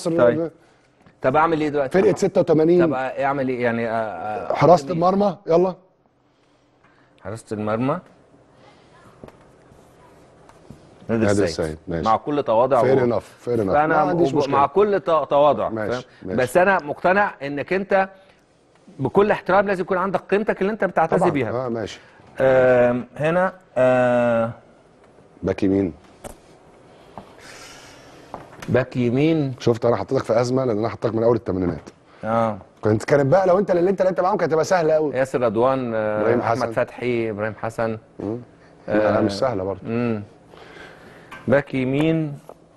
مصر طيب. طب اعمل ايه دلوقتي فرقه طب 86 اعمل ايه يعني آه، آه، حراسه المرمى يلا حراسه المرمى نادر نادر السيد السيد، ماشي. مع كل تواضع فير و- انف فير انف انا ما عنديش وب- مشكله مع كل ت- تواضع ماشي، فاهم؟ ماشي. بس انا مقتنع انك انت بكل احترام لازم يكون عندك قيمتك اللي انت بتعتز طبعا بيها اه ماشي آم، هنا آه، باك يمين باك يمين شفت انا حطيتك في ازمه لان انا حطيتك من اول الثمانينات اه كنت كانت بقى لو انت اللي انت لعبت معاهم كانت هتبقى سهله قوي ياسر رضوان آه، إبراهيم احمد حسن. فتحي ابراهيم حسن لا مش سهله برضه امم باك يمين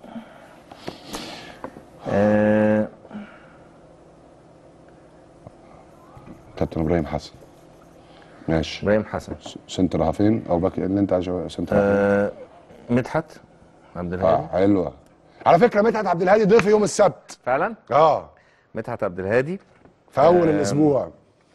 آه كابتن ابراهيم حسن ماشي ابراهيم حسن سنتر هافين او باك اللي انت عايزه سنتر هافين آه مدحت عبد الهادي اه حلوه على فكره مدحت عبد الهادي ضيف يوم السبت فعلا اه مدحت عبد الهادي في اول الاسبوع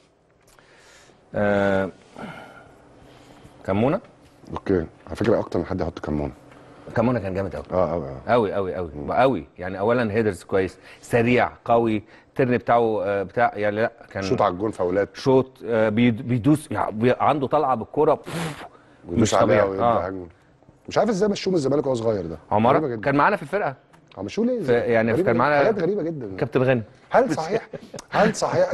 آه كمونه اوكي على فكره اكتر من حد يحط كمون كمونه كان جامد قوي اه اه آه. قوي قوي قوي قوي يعني اولا هيدرز كويس سريع قوي الترن بتاعه آه، بتاع يعني لا كان شوط على الجون فاولات شوط آه، بيد- بيدوس يعني بي- عنده طلعه بالكوره بف، ويدوس مش عليها طبيعي ويبقى اه هجوم مش عارف ازاي مشوه من الزمالك وهو صغير ده غريبة عمارة جدا كان معانا في الفرقه اه مشوه ليه في- ازاي؟ يعني غريبة كان جدا. معانا- حاجات غريبه جدا كابتن غني هل صحيح هل صحيح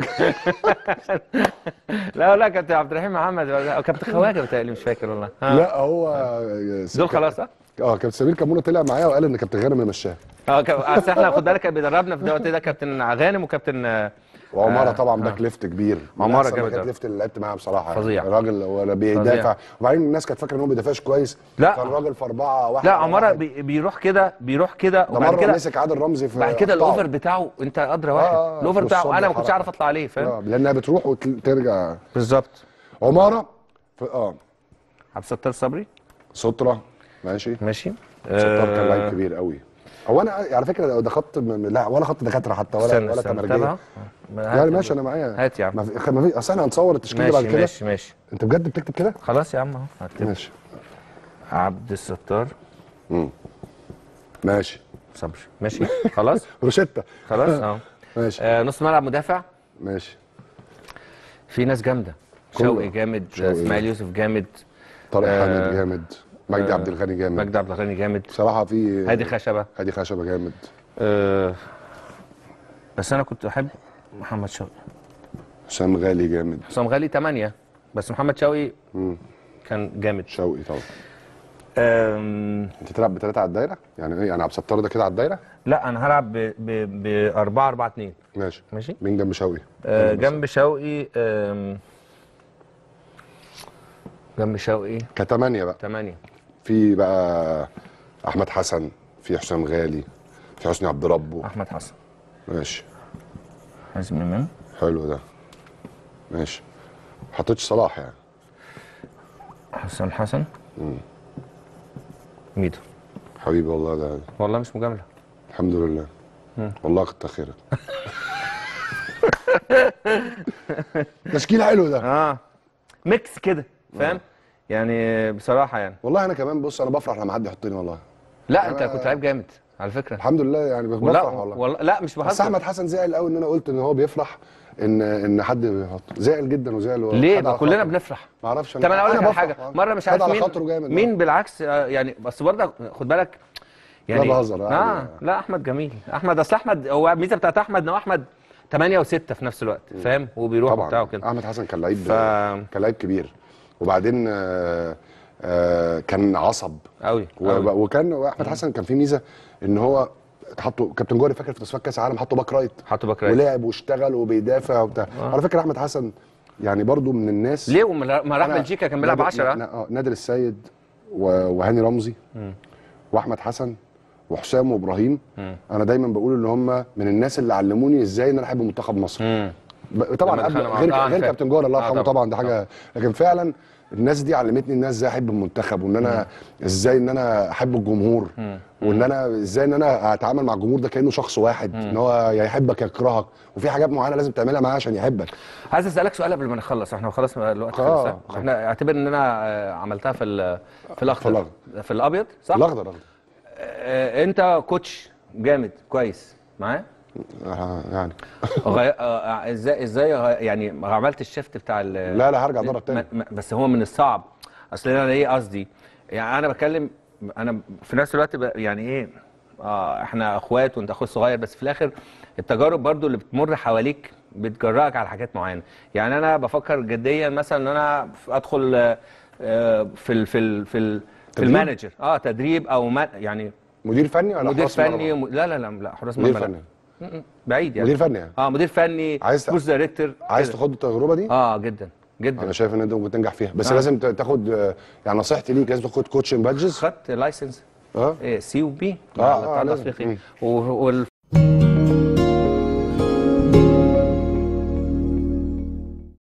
لا لا كابتن عبد الرحيم محمد ولا- أو كابتن خواجه بتهيألي مش فاكر والله ها. لا هو دول خلاص ها اه كابتن سمير كمونه طلع معايا وقال ان كابتن غانم اللي مشاه اه كاب- اصل احنا خد بالك كان بيدربنا في الوقت ده كابتن غانم وكابتن آه، وعماره آه، طبعا آه. باك ليفت كبير من عمارة أحسن جامد باكات أوي. ليفت اللي لعبت معاه بصراحه فظيع. الراجل ولا بيدافع وبعدين الناس كانت فاكره ان هو ما بيدافعش كويس لا. كان راجل في اربعه واحد لا على عماره واحد. بي- بيروح كده بيروح كده ده وبعد مره كده مسك عادل رمزي في بعد كده أخطائه. الاوفر بتاعه انت ادرى واحد آه، الاوفر في بتاعه الصد انا ما كنتش الحركة. اعرف اطلع عليه فاهم آه، لانها بتروح وترجع بالظبط عماره في اه عبد الستار صبري ستره ماشي ماشي ستار كان آه، لعيب كبير قوي هو انا على فكره ده خط م- لا ولا خط دكاتره حتى ولا استنى ولا استنى تمرجيه تابعه يعني ماشي انا معايا هات يا عم ما في ما في اصل احنا هنصور التشكيل ده بعد ماشي كده ماشي ماشي انت بجد بتكتب كده؟ خلاص يا عم اهو هكتب ماشي عبد الستار ماشي صبري ماشي خلاص روشيتا خلاص اه ماشي آه، نص ملعب مدافع ماشي في ناس جامده كله. شوقي جامد شوقي. اسماعيل يوسف جامد طارق آه، حامد جامد مجدي عبد الغني جامد مجدي عبد الغني جامد بصراحه في هادي خشبه هادي خشبه جامد آه، بس انا كنت احب محمد شوقي حسام غالي جامد حسام غالي 8 بس محمد شوقي كان جامد شوقي طبعا آم، انت تلعب بثلاثه على الدايره يعني ايه يعني عبد الستار ده كده على الدايره لا انا هلعب ب ب ب 4 4 2 ماشي ماشي مين جنب شوقي آه، جنب شوقي آم، جنب شوقي كتمانية بقى 8 في بقى احمد حسن في حسام غالي في حسني عبد ربه احمد حسن ماشي حازم امام حلو ده ماشي ما حطيتش صلاح يعني حسام حسن ميدو حبيبي والله ده والله مش مجامله الحمد لله والله كتر خيرك تشكيل حلو ده اه ميكس كده فاهم يعني بصراحه يعني والله انا كمان بص انا بفرح لما حد يحطني والله لا انت كنت لعيب جامد على فكره الحمد لله يعني لا بفرح والله والله لا مش بس بهزر احمد حسن زعل قوي ان انا قلت ان هو بيفرح ان ان حد بيحط زعل جدا وزعل و- ليه خد ما على كلنا خاطره. بنفرح ما اعرفش طب انا اقول لك على بفرح. حاجه مره مش خد عارف على مين خاطره جامد مين بالعكس آه، يعني بس برضه خد بالك يعني بهزر، اه عادي. لا احمد جميل احمد اصل احمد هو الميزه بتاعت احمد ان هو احمد 8 و6 في نفس الوقت فاهم وبيروح وبتاع طبعا وكده احمد حسن كان لعيب ف- كان لعيب كبير وبعدين آه، آه، كان عصب قوي و- وكان احمد حسن كان فيه ميزه ان هو حطوا كابتن جوهري فاكر في تصفيات كاس العالم حطوا باك رايت حطوا باك رايت ولعب واشتغل وبيدافع وبتاع على فكره احمد حسن يعني برضو من الناس ليه وما ما راح أنا- بلجيكا كان بيلعب نادر- 10 نا- آه، نادر السيد و- وهاني رمزي واحمد حسن وحسام وابراهيم انا دايما بقول ان هم من الناس اللي علموني ازاي ان انا احب منتخب مصر ب- طبعا لما قبل دخلنا مع غير بعض. آه، غير فاهم. كابتن جوهر الله آه، يرحمه طبعاً. طبعا دي حاجه لكن فعلا الناس دي علمتني ان انا ازاي احب المنتخب وان انا ازاي ان انا احب الجمهور وان انا ازاي ان انا اتعامل مع الجمهور ده كانه شخص واحد ان هو يا يحبك يا يكرهك وفي حاجات معينه لازم تعملها معاه عشان يحبك عايز اسالك سؤال قبل ما نخلص احنا خلاص الوقت آه، خلص صح؟ احنا اعتبر ان انا آه، عملتها في ال- في الاخضر الأخضر. في الابيض صح؟ الاخضر اخضر آه، انت كوتش جامد كويس معاه آه، يعني غي... آه، ازاي ازاي غي... يعني عملت الشيفت بتاع ال... لا لا هرجع ادرب تاني ما- ما- بس هو من الصعب اصل انا ايه قصدي يعني انا بتكلم انا في نفس الوقت ب... يعني ايه اه احنا اخوات وانت اخويا الصغير بس في الاخر التجارب برضو اللي بتمر حواليك بتجرأك على حاجات معينه يعني انا بفكر جديا مثلا ان انا ف- ادخل آه، آه، في ال... في ال... في ال... في تدريب؟ المانجر اه تدريب او ما يعني مدير فني ولا مدير حراس مرمى؟ فني وم... لا لا لا لا حراس مدير مرمى لا. فني م- م. بعيد يعني مدير فني يعني اه مدير فني عايز ت- سبورتس دايركتور عايز كده. تاخد التجربه دي اه جدا جدا انا شايف ان انت ممكن تنجح فيها بس آه. لازم ت- تاخد آه، يعني نصيحتي ليك لازم تاخد كوتشنج بادجز خدت لايسنس اه سي وبي آه، على آه، الاتحاد لازم. الافريقي مم. و- وال-